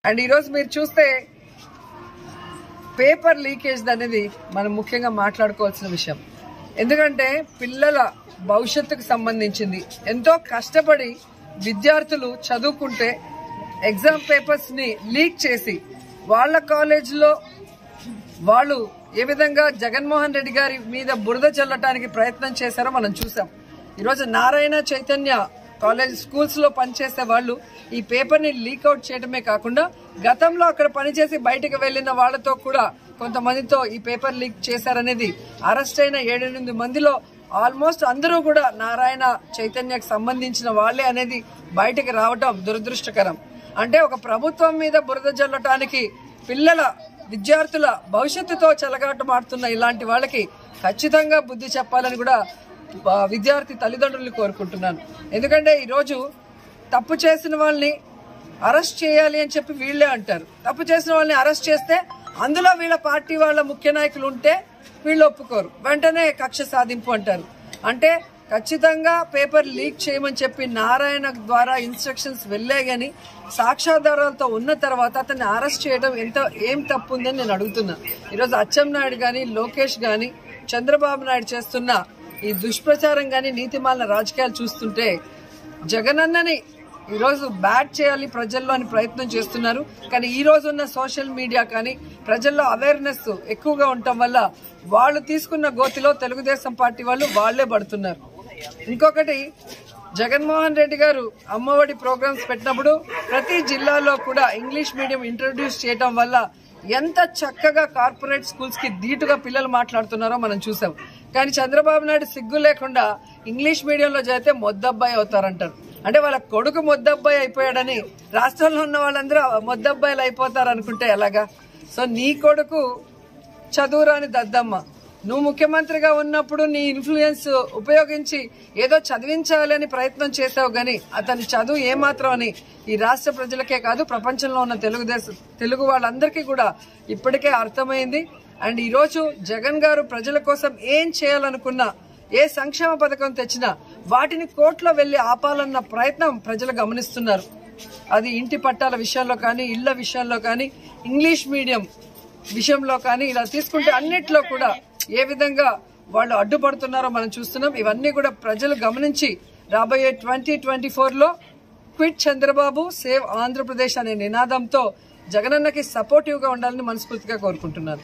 and ఈరోజు మీరు చూస్తే పేపర్ లీకేజ్ అనేది మనం ముఖ్యంగా మాట్లాడుకోవాల్సిన విషయం ఎందుకంటే పిల్లల భవిష్యత్తుకు సంబంధించింది ఎంతో కష్టపడి విద్యార్థులు చదువుకుంటే ఎగ్జామ్ పేపర్స్ ని లీక్ చేసి వాళ్ళ కాలేజీలో వాళ్ళు ఏ విధంగా జగన్మోహన్ రెడ్డి గారి మీద బురద చల్లటానికి ప్రయత్నం చేశారో మనం చూసాం ఈరోజు నారాయణ చైతన్య కాలేజ్ స్కూల్స్ లో పనిచేసే వాళ్ళు ఈ పేపర్ ని లీక్అవుట్ చేయడమే కాకుండా గతంలో అక్కడ పనిచేసి బయటకు వెళ్లిన వాళ్ళతో కూడా కొంతమందితో ఈ పేపర్ లీక్ చేశారనేది అరెస్ట్ అయిన ఏడెనిమిది మందిలో ఆల్మోస్ట్ అందరూ కూడా నారాయణ చైతన్యకు సంబంధించిన వాళ్ళే అనేది బయటకు రావటం దురదృష్టకరం అంటే ఒక ప్రభుత్వం మీద బురద జల్లటానికి పిల్లల విద్యార్థుల భవిష్యత్తుతో చెలగాటమాడుతున్న ఇలాంటి వాళ్ళకి ఖచ్చితంగా బుద్ధి చెప్పాలని కూడా ఆ, విద్యార్థి తల్లిదండ్రులు కోరుకుంటున్నాను ఎందుకంటే ఈరోజు తప్పు చేసిన వాళ్ళని అరెస్ట్ చేయాలి అని చెప్పి వీళ్ళే అంటారు తప్పు చేసిన వాళ్ళని అరెస్ట్ చేస్తే అందులో వీళ్ళ పార్టీ వాళ్ళ ముఖ్య నాయకులు ఉంటే వీళ్ళు ఒప్పుకోరు వెంటనే కక్ష సాధింపు అంటారు అంటే ఖచ్చితంగా పేపర్ లీక్ చేయమని చెప్పి నారాయణ ద్వారా ఇన్స్ట్రక్షన్స్ వెళ్ళే గాని సాక్ష్యాధారాలతో ఉన్న తర్వాత అతన్ని అరెస్ట్ చేయడం ఎంత ఏం తప్పు ఉందని నేను అడుగుతున్నా ఈరోజు అచ్చెం నాయుడు గాని లోకేష్ గాని చంద్రబాబు నాయుడు చేస్తున్న ఈ దుష్ప్రచారం గాని నీతిమాలిన రాజకీయాలు చూస్తుంటే జగనన్నని ఈరోజు బ్యాట్ చేయాలి ప్రజల్లో అని ప్రయత్నం చేస్తున్నారు కానీ ఈ రోజు ఉన్న సోషల్ మీడియా కానీ ప్రజల్లో అవేర్నెస్ ఎక్కువగా ఉండటం వల్ల వాళ్ళు తీసుకున్న గోతిలో తెలుగుదేశం పార్టీ వాళ్ళు వాళ్లే పడుతున్నారు ఇంకొకటి జగన్మోహన్ రెడ్డి గారు అమ్మఒడి ప్రోగ్రామ్స్ పెట్టినప్పుడు ప్రతి జిల్లాలో కూడా ఇంగ్లీష్ మీడియం ఇంట్రొడ్యూస్ చేయడం వల్ల ఎంత చక్కగా కార్పొరేట్ స్కూల్స్ కి ధీటుగా పిల్లలు మాట్లాడుతున్నారో మనం చూసాం కానీ చంద్రబాబు నాయుడు సిగ్గు లేకుండా ఇంగ్లీష్ మీడియంలో చదివితే మొద్దబ్బాయి అవుతారంటారు అంటే వాళ్ళ కొడుకు మొద్దబ్బాయి అయిపోయాడని రాష్ట్రంలో ఉన్న వాళ్ళందరూ మొద్దబ్బాయిలు అయిపోతారు అనుకుంటే ఎలాగా సో నీ కొడుకు చదువురాని దద్దమ్మ నువ్వు ముఖ్యమంత్రిగా ఉన్నప్పుడు నీ ఇన్ఫ్లుయెన్స్ ఉపయోగించి ఏదో చదివించాలని ప్రయత్నం చేసావు గాని అతని చదువు ఏమాత్రం అని ఈ రాష్ట్ర ప్రజలకే కాదు ప్రపంచంలో ఉన్న తెలుగుదేశం తెలుగు వాళ్ళందరికీ కూడా ఇప్పటికే అర్థమైంది అండ్ ఈ రోజు జగన్ గారు ప్రజల కోసం ఏం చేయాలనుకున్నా ఏ సంక్షేమ పథకం తెచ్చినా వాటిని కోర్టులో వెళ్లి ఆపాలన్న ప్రయత్నం ప్రజలు గమనిస్తున్నారు అది ఇంటి పట్టాల విషయంలో కానీ ఇళ్ల విషయంలో కానీ ఇంగ్లీష్ మీడియం విషయంలో కానీ ఇలా తీసుకుంటే అన్నిట్లో కూడా ఏ విధంగా వాళ్ళు అడ్డుపడుతున్నారో మనం చూస్తున్నాం ఇవన్నీ కూడా ప్రజలు గమనించి రాబోయే ట్వంటీ ట్వంటీ లో క్విట్ చంద్రబాబు సేవ్ ఆంధ్రప్రదేశ్ అనే నినాదంతో జగనన్నకి సపోర్టివ్ గా ఉండాలని మనస్ఫూర్తిగా కోరుకుంటున్నాను